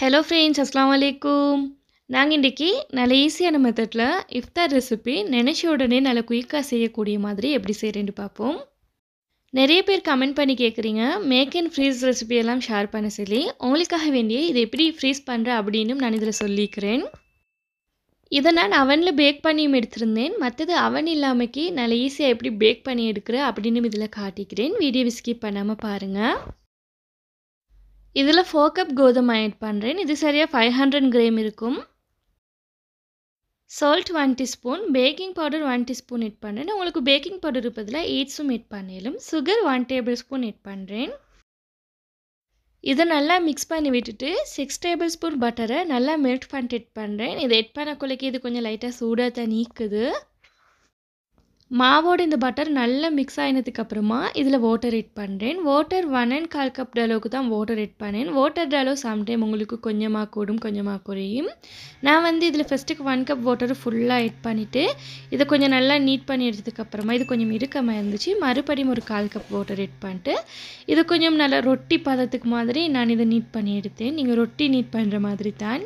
hello friends அஸ்ஸலாமு அலைக்கும் நாங்கள் இன்றைக்கி நல்ல ஈஸியான மெத்தடில் இஃப்தார் ரெசிபி நினச்ச உடனே நல்ல குயிக்காக செய்யக்கூடிய மாதிரி எப்படி செய்கிறேன்னு பார்ப்போம் நிறைய பேர் கமெண்ட் பண்ணி கேட்குறீங்க மேக் அண்ட் ஃப்ரீஸ் ரெசிபி எல்லாம் ஷேர் பண்ண சொல்லி உங்களுக்காக வேண்டிய இதை எப்படி ஃப்ரீஸ் பண்ணுறேன் அப்படின்னு நான் இதில் சொல்லிக்கிறேன் இதை நான் அவனில் பேக் பண்ணியும் எடுத்திருந்தேன் மற்றது அவன் இல்லாமக்கி நல்ல ஈஸியாக எப்படி பேக் பண்ணி எடுக்கிறேன் அப்படின்னு இதில் காட்டிக்கிறேன் வீடியோவை ஸ்கிப் பண்ணாமல் பாருங்கள் இதில் ஃபோர் கப் கோதுமை ஆட் பண்ணுறேன் இது சரியாக ஃபைவ் ஹண்ட்ரட் கிராம் இருக்கும் salt one teaspoon baking powder one teaspoon add பண்ணுறேன் உங்களுக்கு பேக்கிங் பவுடர் இருப்பதில் எயிட்ஸும் எட் பண்ணிடலும் sugar one tablespoon add பண்ணுறேன் இதை நல்லா மிக்ஸ் பண்ணி விட்டுட்டு சிக்ஸ் டேபிள் ஸ்பூன் பட்டரை நல்லா மெல்ட் பண்ணிட்டு எட் பண்ணுறேன் இதை எட் பண்ணக்குள்ளக்கு இது கொஞ்சம் லைட்டாக சூடாக தான் நீக்குது மாவோட இந்த பட்டர் நல்லா மிக்ஸ் ஆகினதுக்கு அப்புறமா இதில் வாட்டர் எட் பண்ணுறேன் வாட்டர் ஒன் அண்ட் கால் கப் அளவுக்கு தான் வாட்டர் எட் பண்ணேன் வாட்டர் அளவு சம்டைம் உங்களுக்கு கொஞ்சமாக கூடும் கொஞ்சமாக குறையும் நான் வந்து இதில் ஃபஸ்ட்டுக்கு ஒன் கப் வாட்டர் ஃபுல்லாக எட் பண்ணிவிட்டு இதை கொஞ்சம் நல்லா நீட் பண்ணி எடுத்ததுக்கு அப்புறமா இது கொஞ்சம் இறுக்கமாக இருந்துச்சு மறுபடியும் ஒரு கால் கப் வாட்டர் எட் பண்ணிட்டு இது கொஞ்சம் நல்லா ரொட்டி பதத்துக்கு மாதிரி நான் இதை நீட் பண்ணி எடுத்தேன் நீங்கள் ரொட்டி நீட் பண்ணுற மாதிரி தான்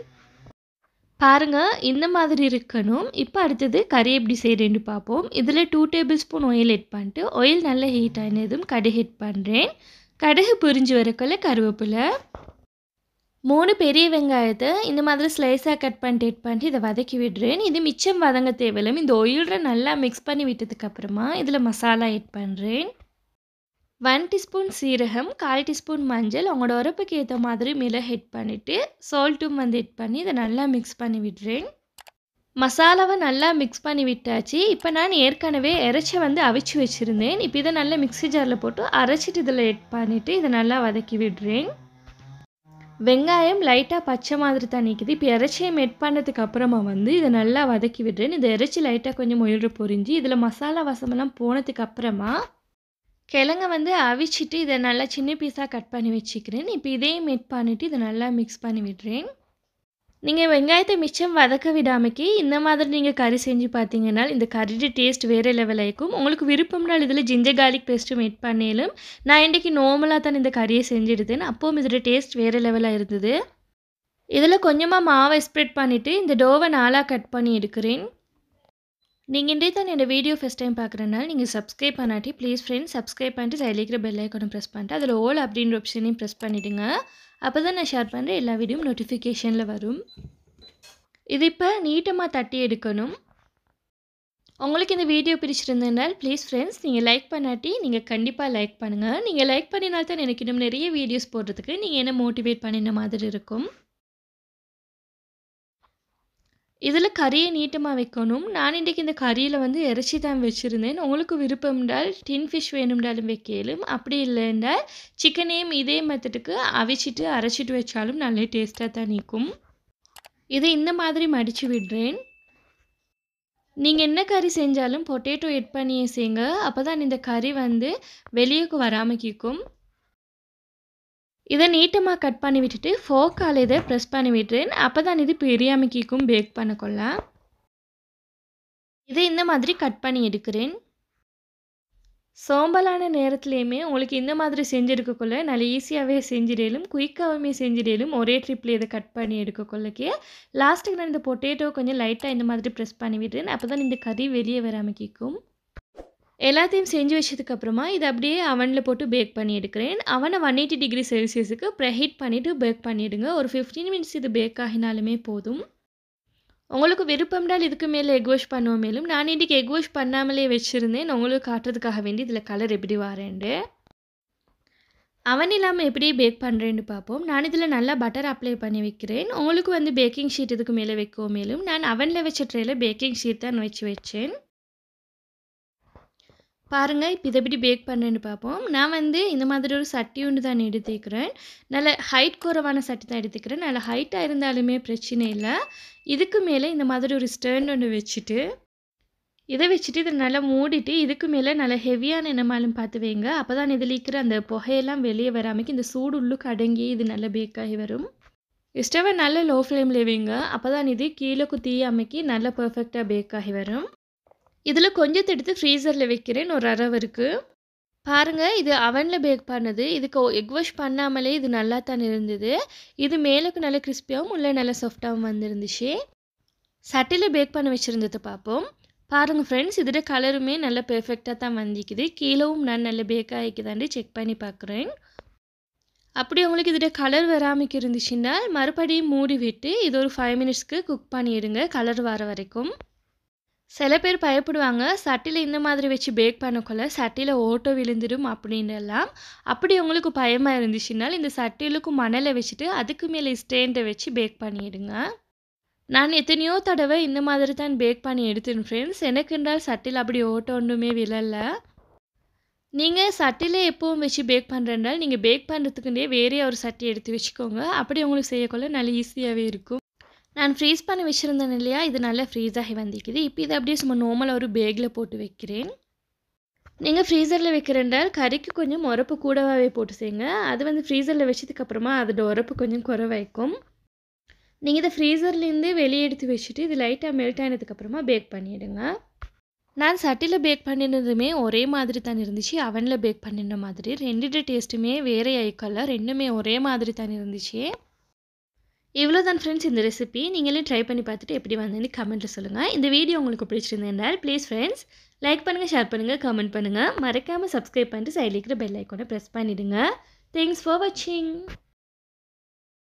பாருங்கள் இந்த மாதிரி இருக்கணும் இப்போ அடுத்தது கறி எப்படி செய்கிறேன்னு பார்ப்போம் இதில் two tablespoon oil add பண்ணிட்டு ஆயில் நல்லா ஹீட் ஆனதும் கடுகு ஹிட் பண்ணுறேன் கடுகு புரிஞ்சு வரக்குள்ள கருவேப்பிலை மூணு பெரிய வெங்காயத்தை இந்த மாதிரி ஸ்லைஸாக கட் பண்ணிட்டு எட் பண்ணிட்டு இதை வதக்கி விடுறேன் இது மிச்சம் வதங்க தேவையில்லை இந்த ஆயிலில் நல்லா மிக்ஸ் பண்ணி விட்டதுக்கப்புறமா இதில் மசாலா எட் பண்ணுறேன் ஒன் டீஸ்பூன் சீரகம் கால் டீஸ்பூன் மஞ்சள் உங்களோட உரப்புக்கு ஏற்ற மாதிரி மிளகு ஹெட் பண்ணிவிட்டு சால்ட்டும் வந்து ஹெட் பண்ணி இதை நல்லா மிக்ஸ் பண்ணி விடுறேன் மசாலாவை நல்லா மிக்ஸ் பண்ணி விட்டாச்சு இப்போ நான் ஏற்கனவே இறைச்சி வந்து அவிச்சு வச்சுருந்தேன் இப்போ இதை நல்லா மிக்ஸி ஜாரில் போட்டு அரைச்சிட்டு இதில் ஹெட் பண்ணிவிட்டு இதை நல்லா வதக்கி விடுறேன் வெங்காயம் லைட்டாக பச்சை மாதிரி தான் நிற்குது இப்போ இறைச்சியும் எட் பண்ணதுக்கு அப்புறமா வந்து இதை நல்லா வதக்கி விடுறேன் இந்த இறைச்சி லைட்டாக கொஞ்சம் முயல்ற பொரிஞ்சு இதில் மசாலா வசமெல்லாம் போனதுக்கு அப்புறமா கிழங்க வந்து அவிச்சிட்டு இதை நல்லா சின்ன பீஸாக கட் பண்ணி வச்சுக்கிறேன் இப்போ இதையும் மெட் பண்ணிவிட்டு இதை நல்லா மிக்ஸ் பண்ணி விடுறேன் நீங்கள் வெங்காயத்தை மிச்சம் வதக்க விடாமக்கி இந்த மாதிரி நீங்கள் கறி செஞ்சு பார்த்தீங்கன்னா இந்த கறியோட டேஸ்ட் வேறு லெவல் ஆகிக்கும் உங்களுக்கு விருப்பம்னால் இதில் ஜிஞ்சர் கார்லிக் பேஸ்ட்டும் மெட் பண்ணேலும் நான் இன்றைக்கி நார்மலாக தான் இந்த கறியை செஞ்சுடுதேன் அப்போவும் இதோட டேஸ்ட் வேறு லெவலாக இருந்தது இதில் கொஞ்சமாக மாவை ஸ்ப்ரெட் பண்ணிவிட்டு இந்த டோவை நாளாக கட் பண்ணி எடுக்கிறேன் நீங்கள் இன்றைய தான் என்னோடய வீடியோ ஃபஸ்ட் டைம் பார்க்குறனால நீங்கள் சப்ஸ்கிரைப் பண்ணாட்டி ப்ளீஸ் ஃப்ரெண்ட்ஸ் சப்ஸ்கிரைப் பண்ணிட்டு சைடில் இருக்கிற பெல் ஐக்கனும் ப்ரெஸ் பண்ணிட்டு அதில் ஓல் அப்படின்ற ஆப்ஷனையும் ப்ரெஸ் பண்ணிவிடுங்க அப்போ தான் நான் ஷேர் பண்ணுற எல்லா வீடியோவும் நோட்டிஃபிகேஷனில் வரும் இது இப்போ நீட்டமாக தட்டி எடுக்கணும் உங்களுக்கு இந்த வீடியோ பிடிச்சிருந்ததுனால் ப்ளீஸ் ஃப்ரெண்ட்ஸ் நீங்கள் லைக் பண்ணாட்டி நீங்கள் கண்டிப்பாக லைக் பண்ணுங்கள் நீங்கள் லைக் பண்ணினால்தான் எனக்கு இன்னும் நிறைய வீடியோஸ் போடுறதுக்கு நீங்கள் என்ன மோட்டிவேட் பண்ணின மாதிரி இருக்கும் இதில் கறியை நீட்டமாக வைக்கணும் நான் இன்றைக்கி இந்த கறியில் வந்து இறைச்சி தான் வச்சுருந்தேன் உங்களுக்கு விருப்பம்டால் டின் ஃபிஷ் வேணும்னாலும் வைக்கலும் அப்படி இல்லைன்றால் சிக்கனையும் இதே மெத்தடுக்கு அவிச்சிட்டு அரைச்சிட்டு வச்சாலும் நல்ல டேஸ்ட்டாக தான் நிற்கும் இதை இந்த மாதிரி மடித்து விடுறேன் நீங்கள் என்ன கறி செஞ்சாலும் பொட்டேட்டோ எட் பண்ணியே செய்யுங்க அப்போ தான் இந்த கறி வந்து வெளியேக்கு வராமல் கேட்கும் இதை நீட்டமாக கட் பண்ணி விட்டுட்டு ஃபோக்கால் இதை ப்ரெஸ் பண்ணி விட்டுறேன் அப்போ தான் இது பிரியாமல் கீக்கும் பேக் பண்ணக்கொள்ள இதை இந்த மாதிரி கட் பண்ணி எடுக்கிறேன் சோம்பலான நேரத்துலையுமே உங்களுக்கு இந்த மாதிரி செஞ்செடுக்கக்குள்ள நல்ல ஈஸியாகவே செஞ்சிடலும் குயிக்காகவுமே செஞ்சிடலும் ஒரே ட்ரிப்பில் இதை கட் பண்ணி எடுக்கக்குள்ளக்கே லாஸ்ட்டுக்கு நான் இந்த பொட்டேட்டோ கொஞ்சம் லைட்டாக இந்த மாதிரி ப்ரெஸ் பண்ணி விட்டுறேன் அப்போ தான் இந்த கறி வெளியே வராமல் கேட்கும் எல்லாத்தையும் செஞ்சு வச்சதுக்கப்புறமா இதை அப்படியே அவனில் போட்டு பேக் பண்ணி எடுக்கிறேன் அவனை ஒன் எயிட்டி டிகிரி செல்சியஸுக்கு ப்ரெஹீட் பண்ணிவிட்டு பேக் பண்ணிவிடுங்க ஒரு ஃபிஃப்டீன் மினிட்ஸ் இது பேக் ஆகினாலுமே போதும் உங்களுக்கு விருப்பம்னால் இதுக்கு மேலே எக் வாஷ் பண்ணுவோம் மேலும் நான் இன்றைக்கி எக் வாஷ் பண்ணாமலே வச்சுருந்தேன் உங்களுக்கு காட்டுறதுக்காக வேண்டி இதில் கலர் எப்படி வரேன்ட்டு அவன் இல்லாமல் எப்படி பேக் பண்ணுறேன்னு பார்ப்போம் நான் இதில் நல்லா பட்டர் அப்ளை பண்ணி வைக்கிறேன் உங்களுக்கு வந்து பேக்கிங் ஷீட் இதுக்கு மேலே வைக்கவும் மேலும் நான் அவனில் வச்ச ட்ரேயில் பேக்கிங் ஷீட் தான் வச்சு வச்சேன் பாருங்கள் இப்போ இதை எப்படி பேக் பண்ணுறேன்னு பார்ப்போம் நான் வந்து இந்த மாதிரி ஒரு சட்டி ஒன்று தான் எடுத்துக்கிறேன் நல்ல ஹைட் குறைவான சட்டி தான் எடுத்துக்கிறேன் நல்ல ஹைட்டாக இருந்தாலுமே பிரச்சனை இல்லை இதுக்கு மேலே இந்த மாதிரி ஒரு ஸ்டேண்ட் ஒன்று வச்சுட்டு இதை வச்சுட்டு இதை நல்லா மூடிட்டு இதுக்கு மேலே நல்லா ஹெவியான என்னமாலும் பார்த்து வைங்க அப்போ தான் இதில் இருக்கிற அந்த புகையெல்லாம் வெளியே வராமைக்கு இந்த சூடு உள்ளுக்கு அடங்கி இது நல்லா பேக்காகி வரும் ஸ்டவை நல்ல லோ ஃப்ளேமில் வைங்க அப்போ தான் இது கீழே குத்தி அமைக்கி நல்லா பர்ஃபெக்டாக பேக் ஆகி வரும் இதில் கொஞ்சத்தை எடுத்து ஃப்ரீசரில் வைக்கிறேன் ஒரு அரவருக்கு பாருங்கள் இது அவனில் பேக் பண்ணது இதுக்கு எக் வாஷ் பண்ணாமலே இது நல்லா தான் இருந்தது இது மேலுக்கு நல்ல கிறிஸ்பியாகவும் உள்ளே நல்ல சாஃப்டாகவும் வந்துருந்துச்சு சட்டியில் பேக் பண்ண வச்சுருந்தது பார்ப்போம் பாருங்கள் ஃப்ரெண்ட்ஸ் இதோட கலருமே நல்ல பெர்ஃபெக்டாக தான் வந்திக்குது கீழவும் நான் நல்ல பேக் ஆகிக்குதாண்டி செக் பண்ணி பார்க்குறேன் அப்படி உங்களுக்கு இதோட கலர் வராமல் இருந்துச்சுன்னா மறுபடியும் மூடி விட்டு இது ஒரு ஃபைவ் மினிட்ஸ்க்கு குக் பண்ணிடுங்க கலர் வர வரைக்கும் சில பேர் பயப்படுவாங்க சட்டியில் இந்த மாதிரி வச்சு பேக் பண்ணக்குள்ள சட்டியில் ஓட்டோ விழுந்துடும் அப்படின்னுலாம் அப்படி உங்களுக்கு பயமாக இருந்துச்சுனால் இந்த சட்டிலுக்கு மணலை வச்சுட்டு அதுக்கு மேலே ஸ்டேண்டை வச்சு பேக் பண்ணிடுங்க நான் எத்தனையோ தடவை இந்த மாதிரி தான் பேக் பண்ணி எடுத்தேன் ஃப்ரெண்ட்ஸ் எனக்கு என்றால் சட்டில் அப்படி ஓட்ட ஒன்றுமே விழலை நீங்கள் சட்டிலே எப்பவும் வச்சு பேக் பண்ணுறதால் நீங்கள் பேக் பண்ணுறதுக்குண்டே வேறே ஒரு சட்டி எடுத்து வச்சுக்கோங்க அப்படி உங்களுக்கு செய்யக்குள்ள நல்ல ஈஸியாகவே இருக்கும் நான் ஃப்ரீஸ் பண்ணி வச்சுருந்தேன் இல்லையா இது நல்லா ஃப்ரீஸ் ஆகி வந்திக்குது இப்போ இதை அப்படியே சும்மா நார்மலாக ஒரு பேக்கில் போட்டு வைக்கிறேன் நீங்கள் ஃப்ரீசரில் வைக்கிறேன்றால் கறிக்கு கொஞ்சம் உரப்பு கூடவாகவே போட்டு செய்யுங்க அது வந்து ஃப்ரீசரில் வச்சதுக்கப்புறமா அதோட உரப்பு கொஞ்சம் குறைவாய்க்கும் நீங்கள் இதை ஃப்ரீசர்லேருந்து வெளியே எடுத்து வச்சுட்டு இது லைட்டாக மெல்ட் ஆனதுக்கப்புறமா பேக் பண்ணிவிடுங்க நான் சட்டியில் பேக் பண்ணினதுமே ஒரே மாதிரி தான் இருந்துச்சு அவனில் பேக் பண்ணின மாதிரி ரெண்டு டேஸ்ட்டுமே வேறே ஆயிக்கல ரெண்டுமே ஒரே மாதிரி தான் இருந்துச்சு இவ்வளோ தான் ஃப்ரெண்ட்ஸ் இந்த ரெசிபி நீங்களே ட்ரை பண்ணி பார்த்துட்டு எப்படி வந்தேன்னு கமெண்ட்டில் சொல்லுங்கள் இந்த வீடியோ உங்களுக்கு பிடிச்சிருந்தேன்னால் ப்ளீஸ் ஃப்ரெண்ட்ஸ் லைக் பண்ணுங்கள் ஷேர் பண்ணுங்கள் கமெண்ட் பண்ணுங்கள் மறக்காமல் சப்ஸ்கிரைப் பண்ணிட்டு சைடில் இருக்கிற பெல் ஐக்கோனை ப்ரெஸ் பண்ணிவிடுங்க தேங்க்ஸ் ஃபார் வாட்சிங்